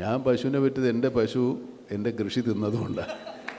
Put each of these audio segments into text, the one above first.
ഞാൻ പശുവിനെ പറ്റിയത് എൻ്റെ പശു എൻ്റെ കൃഷി തിന്നതുകൊണ്ടാണ്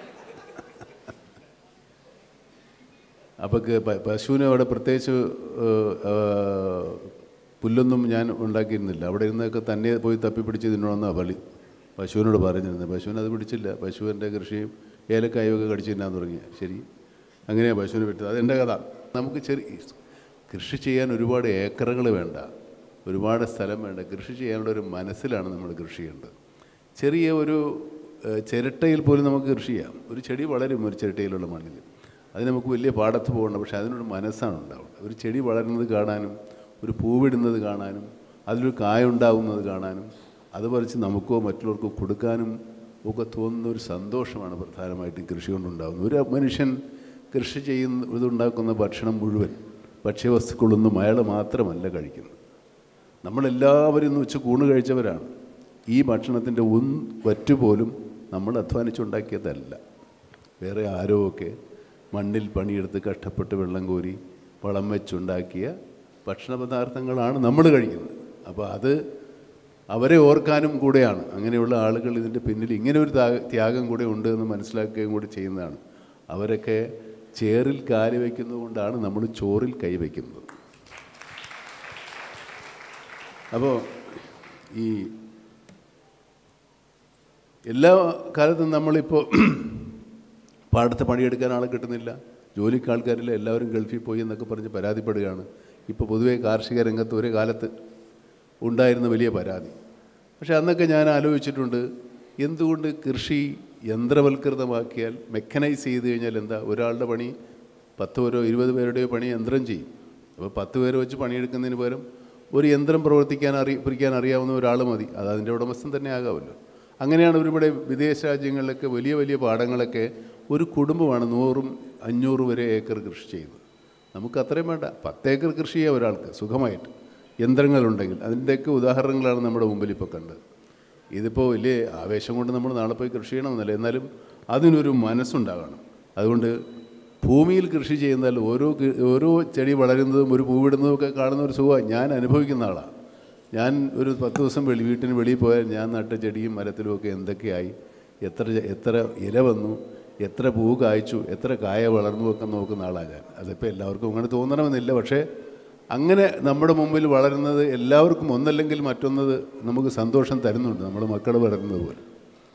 അപ്പോൾ പശുവിനെ അവിടെ പ്രത്യേകിച്ച് ഏഹ്, ഏഹ്, പുല്ലൊന്നും ഞാൻ ഉണ്ടാക്കിയിരുന്നില്ല അവിടെ ഇരുന്നൊക്കെ തന്നെ പോയി തപ്പി പിടിച്ച് തിന്നണമെന്നാണ് പള്ളി പശുവിനോട് പറഞ്ഞിരുന്നത് പശുവിനെ അത് പിടിച്ചില്ല പശുവിൻ്റെ കൃഷിയും ഏലക്കായൊക്കെ കടിച്ചു തിന്നാൻ തുടങ്ങി ശരി അങ്ങനെയാണ് പശുവിനെ വിട്ടത് അതെൻ്റെ കഥ നമുക്ക് ചെറിയ കൃഷി ചെയ്യാൻ ഒരുപാട് ഏക്കറുകൾ വേണ്ട ഒരുപാട് സ്ഥലം വേണ്ട കൃഷി ചെയ്യാനുള്ള ഒരു മനസ്സിലാണ് നമ്മൾ കൃഷി ചെയ്യേണ്ടത് ചെറിയ ഒരു ഏഹ്, ചിരട്ടയിൽ പോലും നമുക്ക് കൃഷി ചെയ്യാം ഒരു ചെടി വളരും ഒരു ചിരട്ടയിലുള്ള മണ്ണിൽ അത് നമുക്ക് വലിയ പാടത്ത് പോകണം പക്ഷേ അതിനൊരു മനസ്സാണ് ഉണ്ടാവുന്നത് ഒരു ചെടി വളരുന്നത് കാണാനും ഒരു പൂവിടുന്നത് കാണാനും അതിലൊരു കായ ഉണ്ടാകുന്നത് കാണാനും അത് പറിച്ച് നമുക്കോ മറ്റുള്ളവർക്കോ കൊടുക്കാനും ഒക്കെ തോന്നുന്ന ഒരു സന്തോഷമാണ് പ്രധാനമായിട്ടും കൃഷി കൊണ്ടുണ്ടാകുന്നത് ഒരു മനുഷ്യൻ കൃഷി ചെയ്യുന്ന ഇതുണ്ടാക്കുന്ന ഭക്ഷണം മുഴുവൻ ഭക്ഷ്യവസ്തുക്കളൊന്നും അയാൾ മാത്രമല്ല കഴിക്കുന്നത് നമ്മളെല്ലാവരും ഇന്ന് ഉച്ച കൂണ് കഴിച്ചവരാണ് ഈ ഭക്ഷണത്തിൻ്റെ ഒന്ന് വറ്റുപോലും നമ്മൾ അധ്വാനിച്ചുണ്ടാക്കിയതല്ല വേറെ ആരോ ഒക്കെ മണ്ണിൽ പണിയെടുത്ത് കഷ്ടപ്പെട്ട് വെള്ളം കോരി വളം വെച്ചുണ്ടാക്കിയ ഭക്ഷണ പദാർത്ഥങ്ങളാണ് നമ്മൾ കഴിക്കുന്നത് അപ്പോൾ അത് അവരെ ഓർക്കാനും കൂടെയാണ് അങ്ങനെയുള്ള ആളുകൾ ഇതിൻ്റെ പിന്നിൽ ഇങ്ങനെ ഒരു ത്യാ- ത്യാഗം കൂടെ ഉണ്ട് എന്ന് മനസ്സിലാക്കുകയും കൂടി ചെയ്യുന്നതാണ് അവരൊക്കെ ചേറിൽ കാല് വയ്ക്കുന്നതുകൊണ്ടാണ് നമ്മൾ ചോറിൽ കൈവയ്ക്കുന്നത് അപ്പോൾ ഈ എല്ലാ കാലത്തും നമ്മളിപ്പോൾ പാടത്ത് പണിയെടുക്കാൻ ആളെ കിട്ടുന്നില്ല ജോലിക്ക് ആൾക്കാരില്ല എല്ലാവരും ഗൾഫിൽ പോയി എന്നൊക്കെ പറഞ്ഞ് പരാതിപ്പെടുകയാണ് ഇപ്പോൾ പൊതുവേ കാർഷിക രംഗത്ത് ഒരു കാലത്ത് ഉണ്ടായിരുന്ന വലിയ പരാതി പക്ഷേ അന്നൊക്കെ ഞാൻ ആലോചിച്ചിട്ടുണ്ട് എന്തുകൊണ്ട് കൃഷി യന്ത്രവൽകൃതമാക്കിയാൽ മെക്കനൈസ് ചെയ്ത് കഴിഞ്ഞാൽ എന്താ ഒരാളുടെ പണി പത്ത് പേരോ ഇരുപത് പേരുടെയോ പണി യന്ത്രം ചെയ്യും അപ്പോൾ പത്ത് പേര് വെച്ച് പണിയെടുക്കുന്നതിന് പകരം ഒരു യന്ത്രം പ്രവർത്തിക്കാൻ അറി പിടിക്കാൻ അറിയാവുന്ന ഒരാൾ മതി അത് അതിൻ്റെ ഉടമസ്ഥൻ തന്നെ ആകാമല്ലോ അങ്ങനെയാണ് ഒരുപാട് വിദേശ രാജ്യങ്ങളിലൊക്കെ വലിയ വലിയ പാടങ്ങളൊക്കെ ഒരു കുടുംബമാണ് നൂറും അഞ്ഞൂറ് വരെ ഏക്കർ കൃഷി ചെയ്യുന്നത് നമുക്ക് അത്രയും വേണ്ട പത്ത് ഏക്കർ കൃഷി ചെയ്യാം ഒരാൾക്ക് സുഖമായിട്ട് യന്ത്രങ്ങളുണ്ടെങ്കിൽ അതിൻ്റെയൊക്കെ ഉദാഹരണങ്ങളാണ് നമ്മുടെ മുമ്പിൽ ഇപ്പോൾ കണ്ടത് ഇതിപ്പോൾ വലിയ ആവേശം കൊണ്ട് നമ്മൾ നാളെ പോയി കൃഷി ചെയ്യണമെന്നല്ല എന്നാലും അതിനൊരു മനസ്സുണ്ടാകണം അതുകൊണ്ട് ഭൂമിയിൽ കൃഷി ചെയ്യുന്നാൽ ഓരോ കി- ഓരോ ചെടി വളരുന്നതും ഒരു പൂവിടുന്നതും ഒക്കെ കാണുന്ന ഒരു സുഖമാണ് ഞാൻ അനുഭവിക്കുന്ന ആളാണ് ഞാൻ ഒരു പത്ത് ദിവസം വെളി വീട്ടിന് വെളിയിൽ പോയാൽ ഞാൻ നട്ട ചെടിയും മരത്തിലും ഒക്കെ എന്തൊക്കെയായി എത്ര ചെ- എത്ര ഇല വന്നു എത്ര പൂ കായ്ച്ചു എത്ര കായ വളർന്നു ഒക്കെ നോക്കുന്ന ആളാണ് ഞാൻ അതിപ്പോൾ എല്ലാവർക്കും അങ്ങനെ തോന്നണമെന്നില്ല പക്ഷേ അങ്ങനെ നമ്മുടെ മുമ്പിൽ വളരുന്നത് എല്ലാവർക്കും ഒന്നല്ലെങ്കിൽ മറ്റൊന്നത് നമുക്ക് സന്തോഷം തരുന്നുണ്ട് നമ്മുടെ മക്കൾ വളരുന്നത് പോലെ